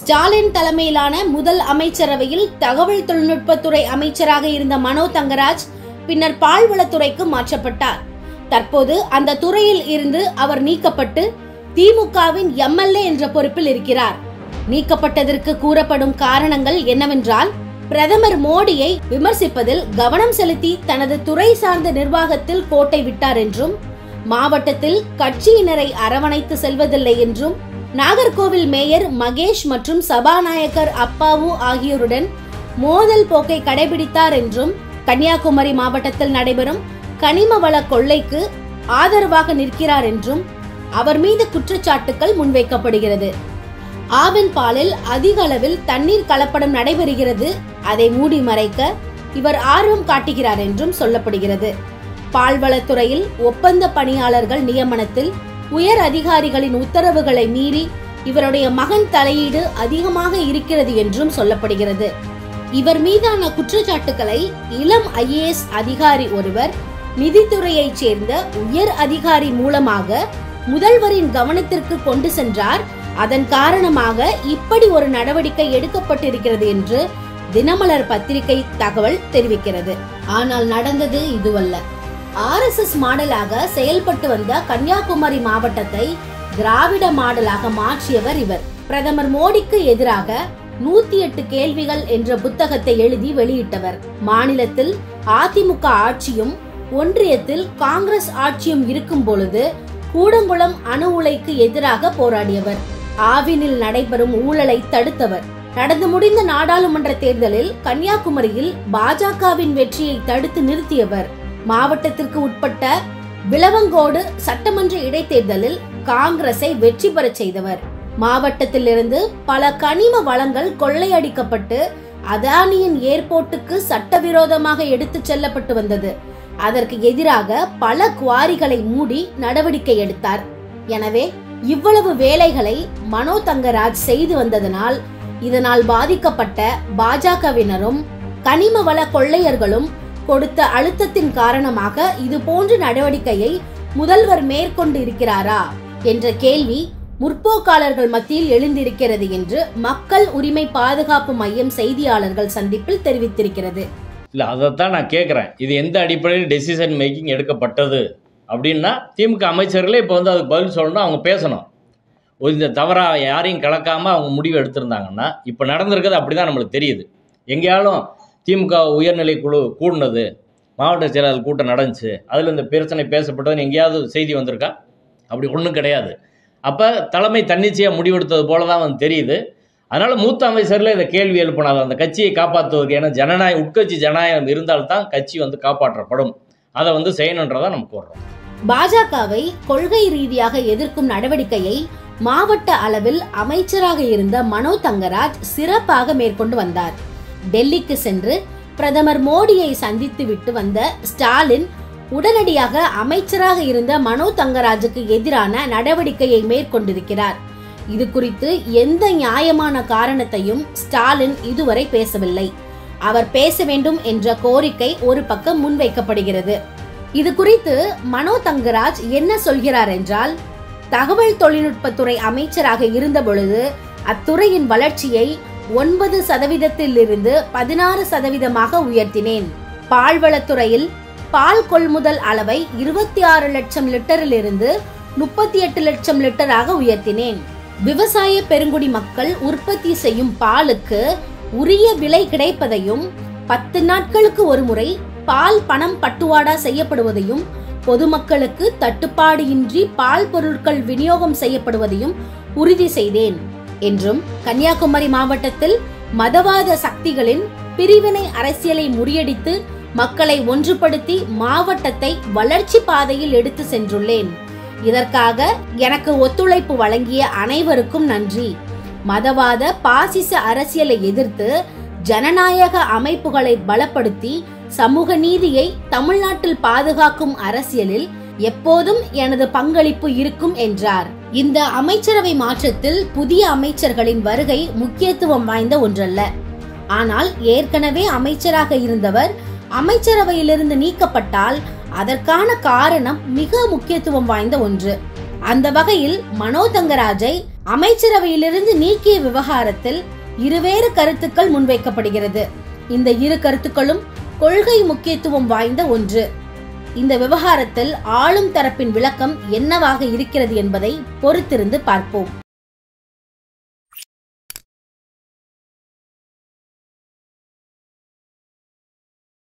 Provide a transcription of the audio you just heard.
ஸ்டாலின் தலைமையிலான முதல் அமைச்சரவையில் தகவல் தொழில்நுட்பத்துறை அமைச்சராக இருந்த மனோ தங்கராஜ் பின்னர் பால்வளத்துறைக்கு மாற்றப்பட்டார் தற்போது அந்த துறையில் இருந்து அவர் நீக்கப்பட்டு திமுகவின் எம்எல்ஏ என்ற பொறுப்பில் இருக்கிறார் நீக்கப்பட்டதற்கு கூறப்படும் காரணங்கள் என்னவென்றால் பிரதமர் மோடியை விமர்சிப்பதில் கவனம் செலுத்தி தனது துறை சார்ந்த நிர்வாகத்தில் கோட்டை விட்டார் என்றும் மாவட்டத்தில் கட்சியினரை அரவணைத்து செல்வதில்லை என்றும் நாகர்கோவில் மேயர் மகேஷ் மற்றும் சபாநாயகர் அப்பாவு ஆகியோருடன் மோதல் போக்கை கடைபிடித்தார் என்றும் கன்னியாகுமரி மாவட்டத்தில் நடைபெறும் கனிம வள கொள்ளைக்கு ஆதரவாக நிற்கிறார் என்றும் அவர் மீது குற்றச்சாட்டுகள் முன்வைக்கப்படுகிறது ஆவின் பாலில் அதிக அளவில் தண்ணீர் கலப்படம் நடைபெறுகிறது அதை மூடி மறைக்க இவர் ஆர்வம் காட்டுகிறார் என்றும் சொல்லப்படுகிறது பால்வளத்துறையில் ஒப்பந்த பணியாளர்கள் நியமனத்தில் உயர் அதிகாரிகளின் உத்தரவுகளை மீறி இவருடைய மகன் தலையீடு அதிகமாக இருக்கிறது என்றும் சொல்லப்படுகிறது இவர் மீதான குற்றச்சாட்டுகளை இளம் ஐஏஎஸ் அதிகாரி ஒருவர் நிதித்துறையைச் சேர்ந்த உயர் அதிகாரி மூலமாக முதல்வரின் கவனத்திற்கு கொண்டு சென்றார் அதன் காரணமாக இப்படி ஒரு நடவடிக்கை எடுக்கப்பட்டிருக்கிறது என்று தினமலர் பத்திரிகை தகவல் தெரிவிக்கிறது ஆனால் நடந்தது இதுவல்ல ஆர்எஸ்எஸ் மாடலாக செயல்பட்டு வந்த கன்னியாகுமரி மாவட்டத்தை திராவிட மாடலாக மாற்றியவர் இவர் பிரதமர் மோடிக்கு எதிராக நூத்தி எட்டு கேள்விகள் என்ற புத்தகத்தை எழுதி வெளியிட்டவர் மாநிலத்தில் அதிமுக ஆட்சியும் ஒன்றியத்தில் காங்கிரஸ் ஆட்சியும் இருக்கும் பொழுது கூடங்குளம் அணு உலைக்கு எதிராக போராடியவர் ஆவினில் நடைபெறும் ஊழலை தடுத்தவர் நடந்து முடிந்த நாடாளுமன்ற தேர்தலில் கன்னியாகுமரியில் பாஜகவின் வெற்றியை தடுத்து நிறுத்தியவர் மாவட்டத்திற்கு உட்பட்ட விளவங்கோடு சட்டமன்ற இடைத்தேர்தலில் காங்கிரஸை வெற்றி பெறச் செய்தவர் மாவட்டத்திலிருந்து பல கனிம வளங்கள் கொள்ளையடிக்கப்பட்டு அதானியின் ஏர்போர்ட்டுக்கு சட்டவிரோதமாக எடுத்துச் செல்லப்பட்டு வந்தது அதற்கு எதிராக பல குவாரிகளை மூடி நடவடிக்கை எடுத்தார் எனவே இவ்வளவு வேலைகளை மனோ தங்கராஜ் செய்து வந்ததனால் இதனால் பாதிக்கப்பட்ட பாஜகவினரும் கனிம வள கொள்ளையர்களும் கொடுத்த அழுத்தத்தின் காரணமாக இது போன்ற நடவடிக்கையை முதல்வர் மேற்கொண்டு இருக்கிறாரா என்ற கேள்வி முற்போக்காளர்கள் மத்தியில் எழுந்திருக்கிறது என்று மக்கள் உரிமை பாதுகாப்பு மையம் செய்தியாளர்கள் சந்திப்பில் தெரிவித்திருக்கிறது இல்லை அதைத்தான் நான் கேட்குறேன் இது எந்த அடிப்படையில் டெசிஷன் மேக்கிங் எடுக்கப்பட்டது அப்படின்னா திமுக அமைச்சர்களே இப்போ வந்து அதுக்கு பதில் சொல்லணும் அவங்க பேசணும் ஒரு இந்த தவறாக யாரையும் கலக்காமல் அவங்க முடிவு எடுத்திருந்தாங்கன்னா இப்போ நடந்திருக்கிறது அப்படி தான் நம்மளுக்கு தெரியுது எங்கேயாலும் திமுக உயர்நிலை குழு கூடினது மாவட்ட செயலாளர் கூட்டம் நடந்துச்சு அதில் இந்த பிரச்சனை பேசப்பட்டதுன்னு எங்கேயாவது செய்தி வந்திருக்கா அப்படி ஒன்றும் கிடையாது அப்போ தலைமை தன்னிச்சையாக முடிவெடுத்தது போல தான் வந்து தெரியுது அதனால் மூத்த அமைச்சரில் இதை கேள்வி எழுப்பினாங்க அந்த கட்சியை காப்பாற்றுவதற்கு ஏன்னா ஜனநாயக உட்கட்சி ஜனநாயகம் இருந்தால்தான் கட்சி வந்து காப்பாற்றப்படும் அதை வந்து செய்யணுன்றதை நம்ம கூறுறோம் பாஜகவை கொள்கை ரீதியாக எதிர்க்கும் நடவடிக்கையை மாவட்ட அளவில் அமைச்சராக இருந்த மனோ தங்கராஜ் சிறப்பாக மேற்கொண்டு வந்தார் டெல்லிக்கு சென்று பிரதமர் மோடியை சந்தித்து விட்டு வந்த ஸ்டாலின் உடனடியாக அமைச்சராக இருந்த மனோ தங்கராஜுக்கு எதிரான நடவடிக்கையை மேற்கொண்டிருக்கிறார் இது குறித்து எந்த நியாயமான காரணத்தையும் ஸ்டாலின் இதுவரை பேசவில்லை அவர் பேச வேண்டும் என்ற கோரிக்கை ஒரு பக்கம் முன்வைக்கப்படுகிறது இது குறித்து மனோ தங்கராஜ் என்ன சொல்கிறார் என்றால் தகவல் தொழில்நுட்பத்துறை அமைச்சராக இருந்த பொழுது அத்துறையின் வளர்ச்சியை ஒன்பது சதவீதத்தில் இருந்து பதினாறு சதவீதமாக உயர்த்தினேன் பால்வளத்துறையில் பால் கொள்முதல் அளவை இருபத்தி ஆறு லட்சம் லிட்டரில் இருந்து முப்பத்தி எட்டு லட்சம் லிட்டராக உயர்த்தினேன் விவசாய பெருங்குடி மக்கள் உற்பத்தி செய்யும் பாலுக்கு உரிய விலை கிடைப்பதையும் பத்து நாட்களுக்கு ஒருமுறை பால் பணம் பட்டுவாடா செய்யப்படுவதையும் பொதுமக்களுக்கு தட்டுப்பாடு இன்றி பால் பொருட்கள் விநியோகம் செய்யப்படுவதையும் உறுதி செய்தேன் என்றும் கன்னியாகுமரி மாவட்டத்தில் மதவாத சக்திகளின் பிரிவினை அரசியலை முறியடித்து மக்களை ஒன்றுபடுத்தி மாவட்டத்தை வளர்ச்சி பாதையில் எடுத்து சென்றுள்ளேன் இதற்காக எனக்கு ஒத்துழைப்பு வழங்கிய அனைவருக்கும் நன்றி மதவாத பாசிச அரசியலை எதிர்த்து ஜனநாயக அமைப்புகளை பலப்படுத்தி சமூக நீதியை தமிழ்நாட்டில் பாதுகாக்கும் அரசியலில் எப்போதும் எனது பங்களிப்பு இருக்கும் என்றார் இந்த அமைச்சரவை மாற்றத்தில் புதிய அமைச்சர்களின் வருகை முக்கியத்துவம் வாய்ந்த ஒன்றல்ல ஆனால் ஏற்கனவே அமைச்சராக இருந்தவர் அமைச்சரவையிலிருந்து நீக்கப்பட்டால் அதற்கான காரணம் மிக முக்கியத்துவம் வாய்ந்த ஒன்று அந்த வகையில் மனோ தங்கராஜை அமைச்சரவையிலிருந்து நீக்கிய விவகாரத்தில் இருவேறு கருத்துக்கள் முன்வைக்கப்படுகிறது இந்த இரு கருத்துக்களும் கொள்கை முக்கியத்துவம் வாய்ந்த ஒன்று இந்த விவகாரத்தில் ஆளும் தரப்பின் விளக்கம் என்னவாக இருக்கிறது என்பதை பொறுத்திருந்து பார்ப்போம்